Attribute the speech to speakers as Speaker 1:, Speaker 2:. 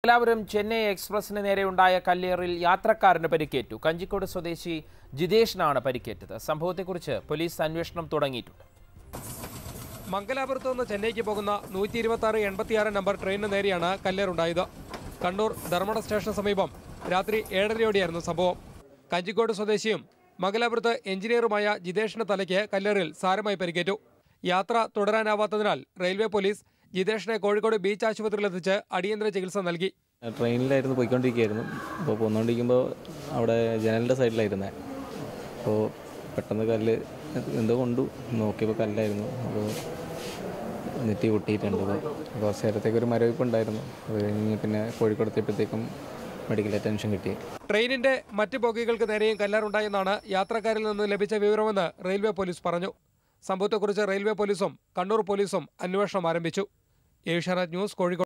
Speaker 1: മംഗലാപുരം ചെന്നൈ എക്സ്പ്രസിന് നേരെയുണ്ടായ കല്ലേറിൽ യാത്രക്കാരന് പരിക്കേറ്റു കഞ്ചിക്കോട് സ്വദേശി ജിതേഷിനാണ് പരിക്കേറ്റത് സംഭവത്തെക്കുറിച്ച് പോലീസ് അന്വേഷണം തുടങ്ങിയിട്ടുണ്ട്
Speaker 2: മംഗലാപുരത്ത് നിന്ന് ചെന്നൈക്ക് പോകുന്ന നൂറ്റി ഇരുപത്തി ആറ് എൺപത്തിയാറ് നമ്പർ ട്രെയിനിന് നേരെയാണ് കല്ലേറുണ്ടായത് കണ്ണൂർ ധർമ്മട സ്റ്റേഷന് സമീപം രാത്രി ഏഴരയോടെയായിരുന്നു സംഭവം കഞ്ചിക്കോട് സ്വദേശിയും മംഗലാപുരത്ത് എഞ്ചിനീയറുമായ ജിതേഷിന്റെ തലയ്ക്ക് കല്ലേറിൽ സാരമായി പരിക്കേറ്റു യാത്ര തുടരാനാവാത്തതിനാൽ റെയിൽവേ പോലീസ് ജിതേഷിനെ കോഴിക്കോട് ബീച്ച് ആശുപത്രിയിലെത്തിച്ച് അടിയന്തര ചികിത്സ നൽകി
Speaker 3: ട്രെയിനിലായിരുന്നു പോയിക്കൊണ്ടിരിക്കുകയായിരുന്നു അപ്പോൾ പോന്നുകൊണ്ടിരിക്കുമ്പോൾ അവിടെ ജനലിൻ്റെ സൈഡിലായിരുന്നേ അപ്പോൾ പെട്ടെന്ന് കല്ല് എന്തോ കൊണ്ടു നോക്കിയപ്പോൾ കല്ലായിരുന്നു അപ്പോൾ നെറ്റി പൊട്ടിയിട്ടുണ്ട് അപ്പോൾ കുറച്ച് നേരത്തേക്ക് ഒരു മരവിപ്പ് ഉണ്ടായിരുന്നു അത് കഴിഞ്ഞ് പിന്നെ കോഴിക്കോട് എത്തിയപ്പോഴത്തേക്കും മെഡിക്കൽ അറ്റൻഷൻ കിട്ടി
Speaker 2: ട്രെയിനിന്റെ മറ്റ് ബോഗികൾക്ക് നേരെയും കല്ലേറുണ്ടായെന്നാണ് യാത്രക്കാരിൽ നിന്ന് ലഭിച്ച വിവരമെന്ന് റെയിൽവേ പോലീസ് പറഞ്ഞു സംഭവത്തെക്കുറിച്ച് റെയിൽവേ പോലീസും കണ്ണൂർ പോലീസും അന്വേഷണം ആരംഭിച്ചു ഏഷ്യാനെറ്റ് ന്യൂസ് കോഴിക്കോട്